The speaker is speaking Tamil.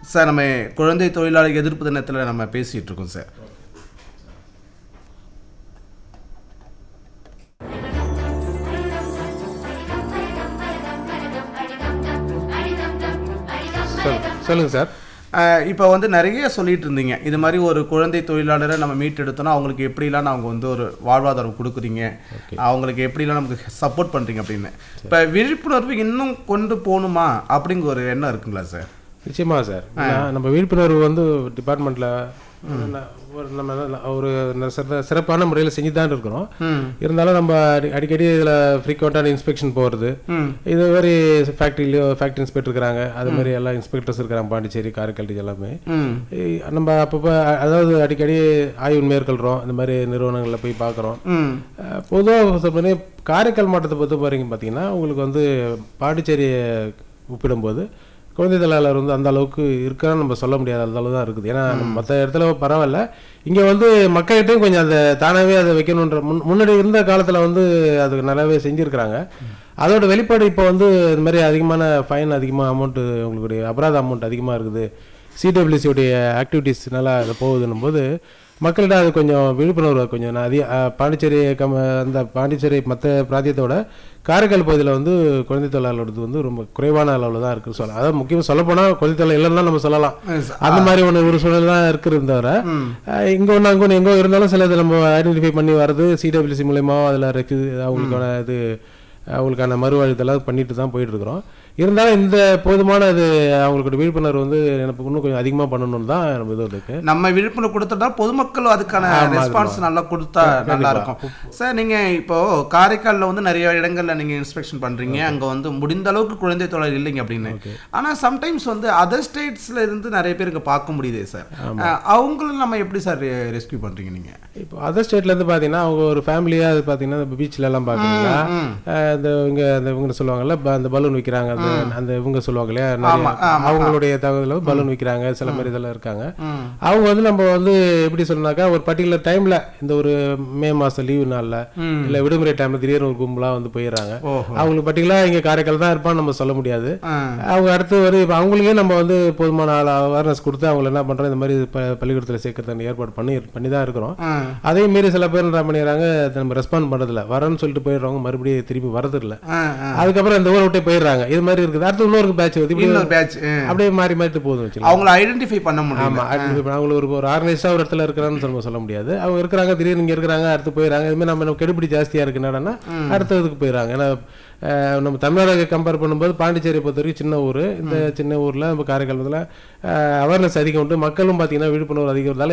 சார் நம்ம குழந்தை தொழிலாளர் எதிர்ப்பு தினத்தில் நம்ம பேசிகிட்டு இருக்கோம் சார் சொல் சொல்லுங்கள் சார் இப்போ வந்து நிறைய சொல்லிட்டு இருந்தீங்க இது மாதிரி ஒரு குழந்தை தொழிலாளரை நம்ம மீட்டெடுத்தோம்னா அவங்களுக்கு எப்படிலாம் அவங்க வந்து ஒரு வாழ்வாதாரம் கொடுக்குறீங்க அவங்களுக்கு எப்படிலாம் நமக்கு சப்போர்ட் பண்ணுறீங்க அப்படின்னு இப்போ விழிப்புணர்வு இன்னும் கொண்டு போகணுமா அப்படிங்கிற ஒரு எண்ணம் இருக்குங்களா சார் நிச்சயமா சார் நான் நம்ம விழிப்புணர்வு வந்து டிபார்ட்மெண்ட்டில் ஒரு நம்ம நல்ல- ஒரு ந- சிற- சிறப்பான முறையில் செஞ்சு தான் இருக்கிறோம் ம் இருந்தாலும் நம்ம அடி- அடிக்கடி இதில் ஃப்ரீக்வெண்ட்டான இன்ஸ்பெக்ஷன் போகிறது ம் இது மாதிரி ஃபேக்ட்ரிலேயோ ஃபேக்ட்ரி இன்ஸ்பெக்டர் இருக்கிறாங்க அது மாதிரி எல்லா இன்ஸ்பெக்டர்ஸ் இருக்கிறாங்க பாண்டிச்சேரி காரைக்கால் இது எல்லாமே ம் இ- நம்ம அப்பப்போ அ- அதாவது அடிக்கடி ஆய்வு மேற்கொள்கிறோம் இந்த மாதிரி நிறுவனங்களில் போய் பார்க்குறோம் ம் பொதுவாக சொல்லி காரைக்கால் மாவட்டத்தை பொறுத்த வரைக்கும் பார்த்தீங்கன்னா உங்களுக்கு வந்து பாண்டிச்சேரியை ஒப்பிடும்போது குழந்தை தொழிலாளர் வந்து அந்த அளவுக்கு இருக்கான்னு நம்ம சொல்ல முடியாத அந்த அளவு தான் இருக்குது ஏன்னா மற்ற இடத்துல பரவாயில்ல இங்கே வந்து மக்கள்கிட்டையும் கொஞ்சம் அந்த தானாகவே அதை வைக்கணுன்ற முன் முன்னாடி இருந்த காலத்தில் வந்து அதுக்கு நல்லாவே செஞ்சுருக்கிறாங்க அதோட வெளிப்பாடு இப்போ வந்து இந்த மாதிரி அதிகமான ஃபைன் அதிகமாக அமௌண்ட்டு உங்களுடைய அபராத அமௌண்ட் அதிகமாக இருக்குது சிடபிள்யூசியோடைய ஆக்டிவிட்டீஸ் நல்லா அது போகுதுன்னும் போது மக்களிடம் அது கொஞ்சம் விழிப்புணர்வு கொஞ்சம் நான் அதிக அஹ், பாண்டிச்சேரி கம் அந்த பாண்டிச்சேரி மற்ற பிராந்தியத்தோட காரைக்கால் பகுதியில் வந்து குழந்தை தொழிலாளர்களது வந்து ரொம்ப குறைவான அளவில் தான் இருக்குது சொல்லலாம் அதாவது முக்கியமாக சொல்லப்போனால் குழந்தை தொழில் இல்லைன்னா நம்ம சொல்லலாம் அந்த மாதிரி ஒன்று ஒரு சூழல் தான் இருக்கிறது தவிர அஹ், இங்க ஒன்று அங்கே ஒன்று எங்கோ இருந்தாலும் சில இது நம்ம ஐடென்டிஃபை பண்ணி வர்றது சிடபிள்யூசி மூலயமா அதில் ரெக்கு அவங்களுக்கான இது அவங்களுக்கான மறுவாழ்த்தெல்லாம் பண்ணிட்டு தான் போயிட்டு இருக்கிறோம் இருந்தாலும் இந்த போதுமான அது அவங்களுக்கு விழிப்புணர்வு வந்து எனக்கு இன்னும் கொஞ்சம் அதிகமாக பண்ணணும்னு தான் நம்ம இது இருக்கு நம்ம விழிப்புணர்வு கொடுத்தா பொதுமக்களும் அதுக்கான ரெஸ்பான்ஸ் நல்லா கொடுத்தா நல்லா இருக்கும் சார் நீங்க இப்போ காரைக்கால்ல வந்து நிறைய இடங்கள்ல நீங்க இன்ஸ்பெக்ஷன் பண்றீங்க அங்க வந்து முடிந்த அளவுக்கு குழந்தை தொழில் இல்லைங்க அப்படின்னு ஆனா சம்டைம்ஸ் வந்து அதர் ஸ்டேட்ஸ்ல இருந்து நிறைய பேர் இங்க பார்க்க முடியுதே சார் அவங்கள நம்ம எப்படி சார் ரெஸ்கியூ பண்றீங்க நீங்க இப்போ அதர் ஸ்டேட்லேருந்து பார்த்தீங்கன்னா அவங்க ஒரு ஃபேமிலியாக அது பார்த்தீங்கன்னா பீச்சில் எல்லாம் பார்த்தீங்கன்னா அஹ், இந்த இவங்க அந்த இவங்க சொல்லுவாங்கல்ல ப- அந்த பலூன் விற்கிறாங்க அந்த அந்த இவங்க சொல்லுவாங்க இல்லையா நிறைய அவங்களுடைய தகவலில் பலூன் விற்கிறாங்க சில மாதிரி இதெல்லாம் இருக்காங்க அவங்க வந்து நம்ம வந்து எப்படி சொன்னாக்கா ஒரு பர்டிகுலர் டைமில் இந்த ஒரு மே மாதம் லீவு நாளில் இல்லை விடுமுறை டைமில் திடீர்னு ஒரு கும்பலாக வந்து போயிடுறாங்க ஓஹோ அவங்களுக்கு பர்டிகுலராக இங்கே காரைக்கால் தான் இருப்பான்னு நம்ம சொல்ல முடியாது ஆ. அவங்க அடுத்து வரும் இப்போ அவங்களுக்கே நம்ம வந்து போதுமான அவேர்னஸ் கொடுத்து அவங்கள என்ன பண்ணுறோம் இந்த மாதிரி ப பள்ளிக்கூடத்தில் சேர்க்கறதுக்கு ஏற்பாடு பண்ணி பண்ணி தான் இருக்கிறோம் ஆ. அதே மீறி சில பேர் என்ன பண்ணிடுறாங்க அதை நம்ம ரெஸ்பாண்ட் பண்ணுறதில்ல வரேன்னு சொல்லிட்டு போயிடுறவங்க மறுபடியும் திருப்பி வரதில்ல ஆ, ஆ. அதுக்கப்புறம் இந்த ஊரை விட்டே போயிடுறாங்க இது மாதிரி இருக்குது அடுத்து இன்னொரு பேட்ச் வந்து இப்படி இன்னொரு பேட்ச் அப்படியே மாறி மாறிட்டு போதும் வச்சுக்கலாம் அவங்கள ஐடென்டிஃபை பண்ண முடியும் ஆமா identify பண்ண- அவங்களுக்கு ஒரு ஒரு ஆர்கனைஸ்டாக ஒரு இடத்துல இருக்கிறான்னு சொல்ல சொல்ல முடியாது அவங்க இருக்கிறாங்க திடீர்னு இங்கே இருக்கிறாங்க அடுத்து போயிடறாங்க இதுமாதிரி நம்ம நம்ம கெடுபிடி ஜாஸ்தியாக இருக்கு என்னடா அடுத்த இதுக்கு போயிடறாங்க ஏன்னா அஹ், நம்ம தமிழ்நாடு கம்பேர் பண்ணும்போது பாண்டிச்சேரி பொறுத்த வரைக்கும் சின்ன ஊர் இந்த சின்ன ஊரில் நம்ம காரைக்காலத்தில் அவேர்னஸ் அதிகம் உண்டு மக்களும் பார்த்தீங்கன்னா விழிப்புணர்வு அதிகம் இருந்தாலும்